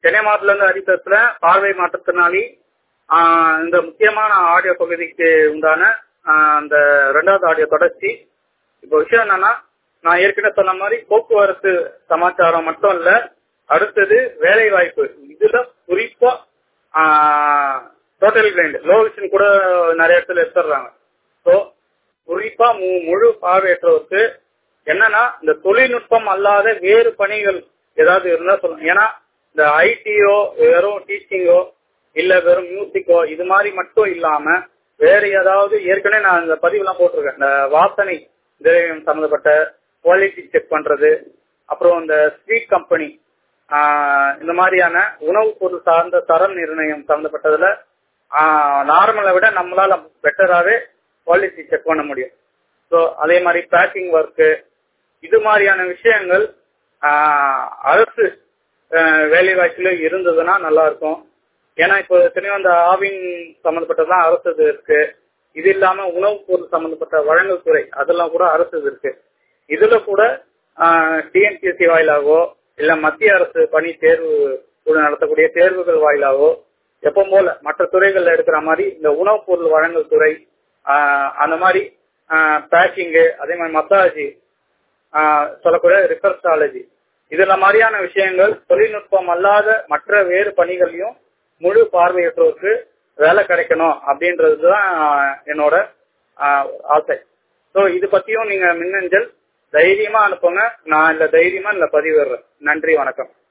சென்னை மாவட்டத்துல இருந்து ஹரி பேசுறேன் பார்வை மாற்றுத்திறனாளி ஆஹ் இந்த முக்கியமான ஆடியோ பகுதிக்கு உண்டான ஆஹ் அந்த ரெண்டாவது ஆடியோ தொடர்ச்சி இப்போ விஷயம் என்னன்னா நான் ஏற்கனவே சொன்ன மாதிரி போக்குவரத்து சமாச்சாரம் மட்டும் இல்ல அடுத்தது வேலை வாய்ப்பு இதுல குறிப்பா டோட்டல் பிளைண்ட் லோ விஷன் கூட நிறைய இடத்துல எடுத்துடுறாங்க ஸோ குறிப்பா மு- முழு பார்வையற்றவருக்கு என்னன்னா இந்த தொழில்நுட்பம் அல்லாத வேறு பணிகள் ஏதாவது இருந்தா சொல்லணும் ஏன்னா இந்த ஐடியோ வெறும் டீச்சிங்கோ இல்ல வெறும் மியூசிக்கோ இது மாதிரி மட்டும் இல்லாம வேற ஏதாவது ஏற்கனவே நான் இந்த பதிவுலாம் போட்டிருக்கேன் இந்த வாசனை திரவியம் சம்பந்தப்பட்ட குவாலிட்டி செக் பண்றது அப்புறம் இந்த ஸ்வீட் கம்பெனி இந்த மாதிரியான உணவுப் பொருள் சார்ந்த தரம் நிர்ணயம் சம்பந்தப்பட்டதுல நார்மலை விட நம்மளால பெட்டராகவே குவாலிட்டி செக் பண்ண முடியும் ஸோ அதே மாதிரி பேக்கிங் ஒர்க்கு இது மாதிரியான விஷயங்கள் ஆஹ், அரசு ஆஹ், வேலை வாய்ப்புல இருந்ததுன்னா நல்லா இருக்கும் ஏன்னா இப்போ எத்தனையோ அந்த ஆவின் சம்பந்தப்பட்டதான் அரசு இது இருக்கு இது இல்லாம உணவுப் பொருள் சம்பந்தப்பட்ட வழங்கல் துறை அதெல்லாம் கூட அரசு இது இருக்கு இதுல கூட டிஎன்பிஎஸ்சி வாயிலாகவோ இல்ல மத்திய அரசு பணி தேர்வு கூட நடத்தக்கூடிய தேர்வுகள் வாயிலாகவோ எப்போ போல மற்ற துறைகள்ல எடுக்கிற மாதிரி இந்த உணவுப் பொருள் வழங்கல் துறை ஆஹ், அந்த மாதிரி பேக்கிங்கு அதே மாதிரி மசாஜ் சொல்லக்கூடிய ரிசர்ச்சாலஜி இதுல மாதிரியான விஷயங்கள் தொழில்நுட்பம் அல்லாத மற்ற வேறு பணிகளையும் முழு பார்வையற்றோருக்கு வேலை கிடைக்கணும் அப்படின்றது தான் என்னோட ஆஹ், ஆசை ஸோ இது பத்தியும் நீங்க மின்னஞ்சல் தைரியமா அனுப்புங்க நான் இல்ல தைரியமா இல்ல பதிவிடுறேன் நன்றி வணக்கம்